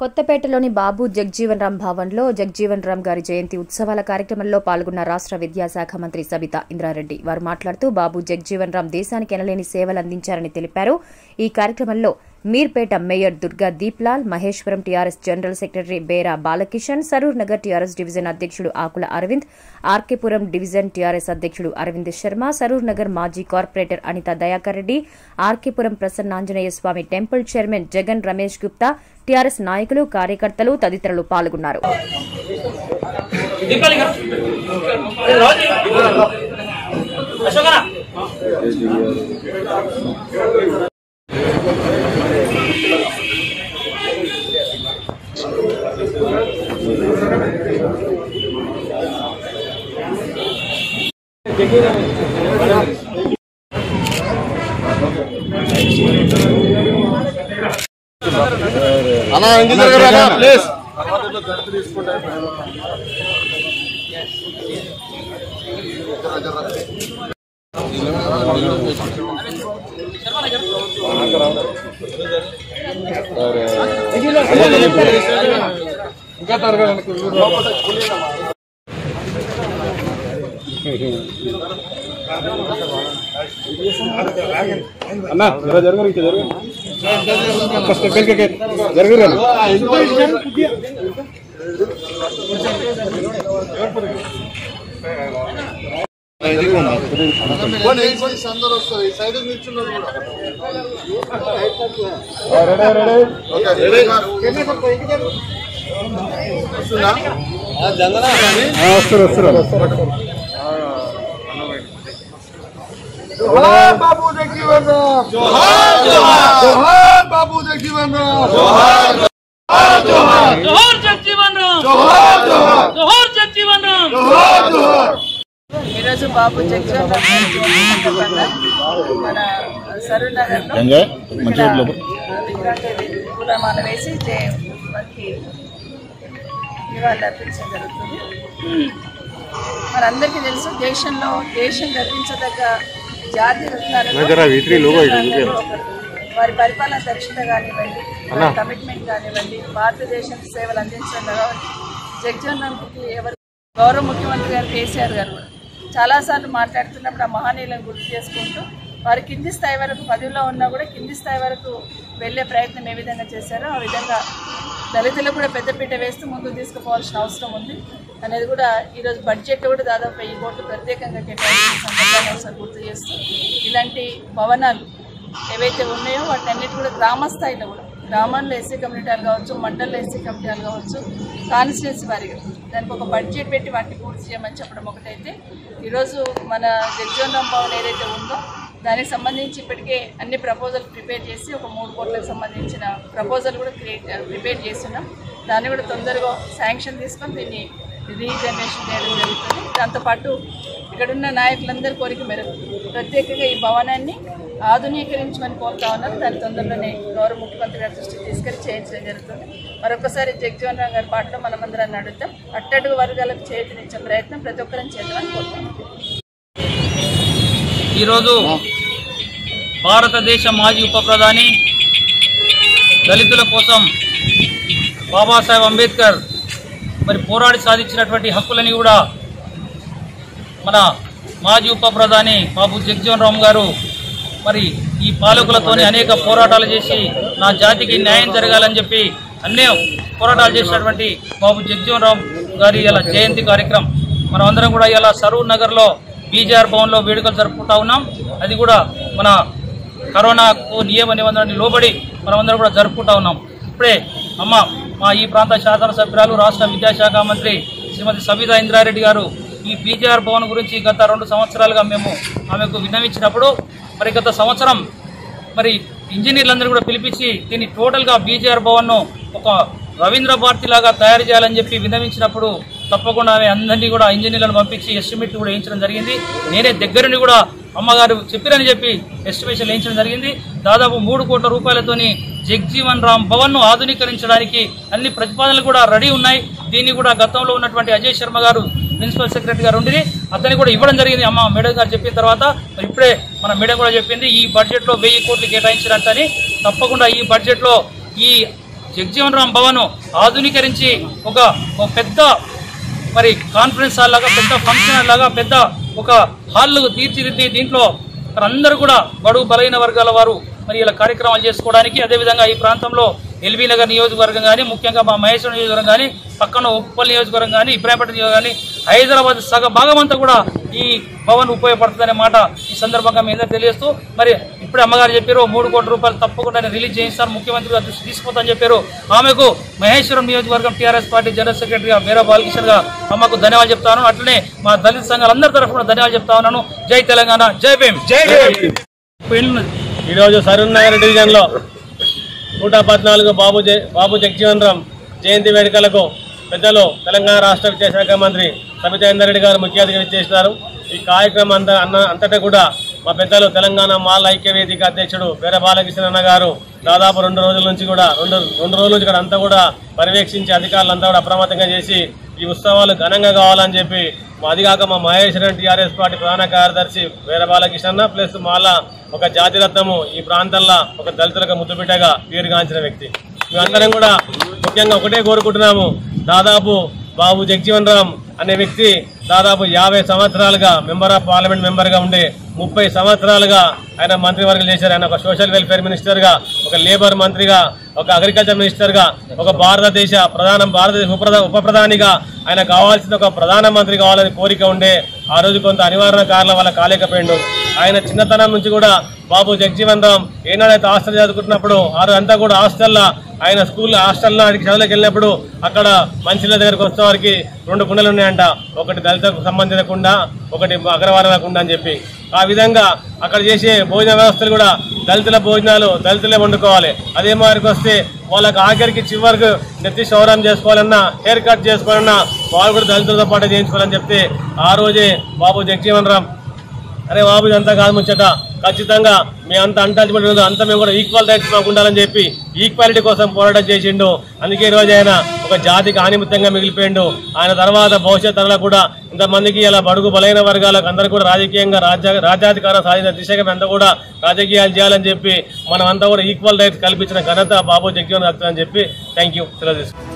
కొత్తపేటలోని బాబు జగ్జీవన్ రామ్ భవన్లో జగ్జీవన్ రామ్ గారి జయంతి ఉత్సవాల కార్యక్రమంలో పాల్గొన్న రాష్ట్ర విద్యాశాఖ మంత్రి సబితా ఇంద్రారెడ్డి వారు మాట్లాడుతూ బాబు జగ్జీవన్ రామ్ దేశానికి ఎనలేని సేవలు అందించారని తెలిపారు ఈ కార్యక్రమంలో Meerpet mayor Durga Deeplal Maheshwaram TRS general secretary Bera Balakishan Saroor Nagar TRS division అధ్యక్షుడు ఆకుల అరవింద్ ఆర్కేపురం డివిజన్ టీఆర్ఎస్ అధ్యక్షుడు అరవింద్ శర్మ సరూర్ నగర్ మాజీ corporator Anitha Dayakar Reddy RK Puram Prasannanjaneya Swamy temple chairman Jagan Ramesh Gupta TRS నాయకులు కార్యకర్తలు తదితరులు పాల్గొన్నారు దీపాలి గారు అది రాజు అశోకనా అన్నా ఇంజనీర్ గారు అన్నా ప్లీజ్ ఇంకా తరగతి అన్నా జర జరగరు ఇంకా జరగరు ఫస్ట్ ఎక్కడికి జరగరు అందరూ వస్తుంది సైడ్ నిల్చున్నారు వస్తారు వస్తారు జోహార్ బాబు జగజీవన్ రామ్ జోహార్ జోహార్ బాబు జగజీవన్ రామ్ జోహార్ జోహార్ జగ్జీవన్ రామ్ జోహార్ జోహార్ జోహార్ జగ్జీవన్ రామ్ జోహార్ జోహార్ ఈరోజు బాబు జగ్జీవన్ రామ్ గారి జయంతి సందర్భంగా మన సరూర్ నగర్లో ఇక్కడ విగ్రహానికి పూలమాల వేసి జయ- వారికి నివాళులు అర్పించడం జరుగుతుంది మనందరికీ తెలుసు దేశంలో దేశం గర్వించదగ్గ జాతి రత్నాలు వారి పరిపాలన దక్షత కానివ్వండి వారి కమిట్మెంట్ కానివ్వండి భారతదేశం సేవలు అందించడం కాబట్టి జగజీవన్ రామ్కి ఎవరు గౌరవ ముఖ్యమంత్రి గారు కేసీఆర్ గారు కూడా చాలాసార్లు మాట్లాడుతున్నప్పుడు ఆ మహనీయులను గుర్తు చేసుకుంటూ వారు కింది స్థాయి వరకు పదవిలో ఉన్నా కూడా కింది స్థాయి వరకు వెళ్ళే ప్రయత్నం ఏ విధంగా చేశారో ఆ విధంగా దళితులకు కూడా పెద్దపీట వేస్తూ ముందుకు తీసుకుపోవాల్సిన అవసరం ఉంది అనేది కూడా ఈరోజు బడ్జెట్ కూడా దాదాపు వెయ్యి కోట్లు ప్రత్యేకంగా కేటాయించిన సందర్భాన్ని ఒకసారి గుర్తు చేస్తూ ఇలాంటి భవనాలు ఏవైతే ఉన్నాయో వాటన్నిటి కూడా గ్రామ స్థాయిలో కూడా గ్రామాల్లో ఎస్సీ కమ్యూనిటీలు కావచ్చు మండల్లో ఎస్సీ కమిటీలు కావచ్చు కాన్స్టిట్యున్సీ వారిగా దానికి ఒక బడ్జెట్ పెట్టి వాటిని పూర్తి చేయమని చెప్పడం ఒకటైతే ఈరోజు మన జగ్జీవన్ రామ్ భవన్ ఏదైతే ఉందో దానికి సంబంధించి ఇప్పటికే అన్ని ప్రపోజల్ ప్రిపేర్ చేసి ఒక మూడు కోట్లకు సంబంధించిన ప్రపోజల్ కూడా క్రియేట్ ప్రిపేర్ చేస్తున్నాం దాన్ని కూడా తొందరగా శాంక్షన్ తీసుకొని దీన్ని రీజనరేషన్ చేయడం జరుగుతుంది దాంతోపాటు ఇక్కడున్న నాయకులందరి కోరిక మేరకు ప్రత్యేకంగా ఈ భవనాన్ని ఆధునీకరించమని కోరుతా ఉన్నారు దాని తొందరలోనే గౌరవ ముఖ్యమంత్రి గారి దృష్టికి తీసుకెళ్లి చేయించడం జరుగుతుంది మరొకసారి జగజీవన్ రామ్ గారి పాటలో మనమందరం అడుగుతాం అట్టడుగు వర్గాలకు చేతినిచ్చే ప్రయత్నం ప్రతి ఒక్కరం చేద్దామని కోరుతున్నాం ఈరోజు భారతదేశ మాజీ ఉప ప్రధాని దళితుల కోసం బాబాసాహెబ్ అంబేద్కర్ మరి పోరాడి సాధించినటువంటి హక్కులని కూడా మన మాజీ ఉప ప్రధాని బాబు జగజీవన్ రామ్ గారు మరి ఈ పాలకులతోని అనేక పోరాటాలు చేసి నా జాతికి న్యాయం జరగాలని చెప్పి అన్నీ పోరాటాలు చేసినటువంటి బాబు జగజీవన్ రామ్ గారి ఇలా జయంతి కార్యక్రమం మనం అందరం కూడా ఇలా సరూర్ నగర్లో బీజేఆర్ భవన్లో వేడుకలు జరుపుకుంటా ఉన్నాం అది కూడా మన కరోనాకు నియమ నిబంధనని లోబడి మనమందరం కూడా జరుపుకుంటా ఉన్నాం ఇప్పుడే అమ్మ మా ఈ ప్రాంత శాసనసభ్యురాలు రాష్ట్ర విద్యాశాఖ మంత్రి శ్రీమతి సబితా ఇంద్రారెడ్డి గారు ఈ బీజేఆర్ భవన్ గురించి గత రెండు సంవత్సరాలుగా మేము ఆమెకు విన్నవించినప్పుడు మరి గత సంవత్సరం మరి ఇంజనీర్లందరూ కూడా పిలిపించి దీన్ని టోటల్గా బీజేఆర్ భవన్ను ఒక రవీంద్ర భారతి లాగా తయారు చేయాలని చెప్పి విన్నవించినప్పుడు తప్పకుండా ఆమె అందరినీ కూడా ఇంజనీర్లను పంపించి ఎస్టిమేట్ కూడా వేయించడం జరిగింది నేనే దగ్గరుండి కూడా అమ్మగారు చెప్పిరని చెప్పి ఎస్టిమేషన్ వేయించడం జరిగింది దాదాపు మూడు కోట్ల రూపాయలతోని జగ్జీవన్ రామ్ భవన్ను ఆధునీకరించడానికి అన్ని ప్రతిపాదనలు కూడా రెడీ ఉన్నాయి దీన్ని కూడా గతంలో ఉన్నటువంటి అజయ్ శర్మ గారు ప్రిన్సిపల్ సెక్రటరీ గారు ఉండి అతన్ని కూడా ఇవ్వడం జరిగింది అమ్మ మేడం గారు చెప్పిన తర్వాత మరి ఇప్పుడే మన మేడం కూడా చెప్పింది ఈ బడ్జెట్లో వెయ్యి కోట్లు కేటాయించినట్టని తప్పకుండా ఈ బడ్జెట్లో ఈ జగజీవన్ రామ్ భవన్ ఆధునీకరించి ఒక ఒక పెద్ద మరి కాన్ఫరెన్స్ హాల్ లాగా పెద్ద ఫంక్షన్ హాల్ లాగా పెద్ద ఒక హాల్ తీర్చిదిద్ది దీంట్లో మరి అందరూ కూడా బడుగు బలైన వర్గాల వారు మరి ఇలా కార్యక్రమాలు చేసుకోవడానికి అదేవిధంగా ఈ ప్రాంతంలో ఎల్బీ నగర్ నియోజకవర్గం కానీ ముఖ్యంగా మా మహేశ్వరం నియోజకవర్గం కానీ పక్కన ఉప్పల్ నియోజకవర్గం కానీ ఇబ్రాహీంపేట నియోజకవర్గం కానీ హైదరాబాద్ సగ భాగం అంతా కూడా ఈ భవన్ ఉపయోగపడుతుందనే మాట ఈ సందర్భంగా మీ అందరూ తెలియజేస్తూ మరి ఇప్పుడే అమ్మగారు చెప్పారు మూడు కోట్ల రూపాయలు తప్పకుండా రిలీజ్ చేయిస్తారు ముఖ్యమంత్రి గారు దృష్టి తీసుకుపోతాని చెప్పారు ఆమెకు మహేశ్వరం నియోజకవర్గం టీఆర్ఎస్ పార్టీ జనరల్ సెక్రటరీగా మీరా బాలకిషన్ గా అమ్మకు ధన్యవాదాలు చెప్తాను అట్లనే మా దళిత సంఘాలందరి తరఫున ధన్యవాదాలు చెప్తా ఉన్నాను జై తెలంగాణ జై భీమ్ జై ఈరోజు సరూర్నగర్ డివిజన్లో నూట పద్నాలుగు బాబు జై బాబు జగజీవన్ రామ్ జయంతి వేడుకలకు పెద్దలు తెలంగాణ రాష్ట్ర విద్యాశాఖ మంత్రి సబితేందర్ రెడ్డి గారు ముఖ్య అతిథిగా చేస్తున్నారు ఈ కార్యక్రమం అంతా అన్న అంతటా కూడా మా పెద్దలు తెలంగాణ మాల ఐక్య వేదిక అధ్యక్షుడు వీర బాలకృష్ణ అన్న గారు దాదాపు రెండు రోజుల నుంచి కూడా రెండు రెండు రోజుల నుంచి కూడా అంతా కూడా పర్యవేక్షించి అధికారులంతా కూడా అప్రమత్తంగా చేసి ఈ ఉత్సవాలు ఘనంగా కావాలని చెప్పి మా అదిగాక మా మహేశ్వరన్ టీఆర్ఎస్ పార్టీ ప్రధాన కార్యదర్శి వీర బాలకృష్ణ ప్లస్ మాల ఒక జాతిరత్నము ఈ ప్రాంతంలో ఒక దళితులకు ముద్దుబిడ్డగా పేరుగాంచిన వ్యక్తి మేమందరం కూడా ముఖ్యంగా ఒకటే కోరుకుంటున్నాము దాదాపు బాబు జగజీవన్ రామ్ అనే వ్యక్తి దాదాపు యాభై సంవత్సరాలుగా మెంబర్ ఆఫ్ పార్లమెంట్ మెంబర్గా ఉండి ముప్పై సంవత్సరాలుగా ఆయన మంత్రివర్గం చేశారు ఆయన ఒక సోషల్ వెల్ఫేర్ మినిస్టర్గా ఒక లేబర్ మంత్రిగా ఒక అగ్రికల్చర్ మినిస్టర్గా ఒక భారతదేశ ప్రధాన భారతదేశ ఉపప్రధా ఉప ప్రధానిగా ఆయన కావాల్సిన ఒక ప్రధానమంత్రి కావాలని కోరిక ఉండే ఆ రోజు కొంత అనివార్య కారణాల వల్ల కాలేకపోయిండు ఆయన చిన్నతనం నుంచి కూడా బాబు జగజీవన్ రామ్ ఏనాడైతే హాస్టల్ చదువుకుంటున్నప్పుడు ఆ రోజు అంతా కూడా హాస్టల్లో ఆయన స్కూల్ హాస్టల్లో ఆయనకి చదువులకు వెళ్ళినప్పుడు అక్కడ మంచిల దగ్గరకు వచ్చిన వారికి రెండు కుండలు ఉన్నాయంట ఒకటి దళితకు సంబంధించిన కుండ ఒకటి అగ్రవారాల కుండ అని చెప్పి ఆ విధంగా అక్కడ చేసే భోజన వ్యవస్థలు కూడా దళితుల భోజనాలు దళితులే వండుకోవాలి అదే మారికి వస్తే వాళ్ళకి ఆఖరికి చివరికి నెత్తి క్షౌరం చేసుకోవాలన్నా హెయిర్ కట్ చేసుకోవాలన్నా వాళ్ళు కూడా దళితులతో పాటు చేయించుకోవాలని చెప్తే ఆ రోజే బాబు జగజీవన్ రామ్ అరే బాబు ఇదంతా కాదు ముచ్చట ఖచ్చితంగా మీ అంత అంటాల్సిపడి అంతా మేము కూడా ఈక్వల్ రైట్స్ మాకు ఉండాలని చెప్పి ఈక్వాలిటీ కోసం పోరాటం చేసిండు అందుకే ఈ రోజు ఆయన ఒక జాతికి ఆనిమిత్తంగా మిగిలిపోయిండు ఆయన తర్వాత భవిష్యత్ తరంలో కూడా ఇంతమందికి ఇలా బడుగు బలైన వర్గాలకు అందరూ కూడా రాజకీయంగా రాజ్య రాజ్యాధికారం సాధించిన దిశగా అంతా కూడా రాజకీయాలు చేయాలని చెప్పి మనం అంతా కూడా ఈక్వల్ రైట్స్ కల్పించిన ఘనత బాబు జగ్జీవన్ అని చెప్పి థ్యాంక్ యూ సెలవు తీసుకుంటాం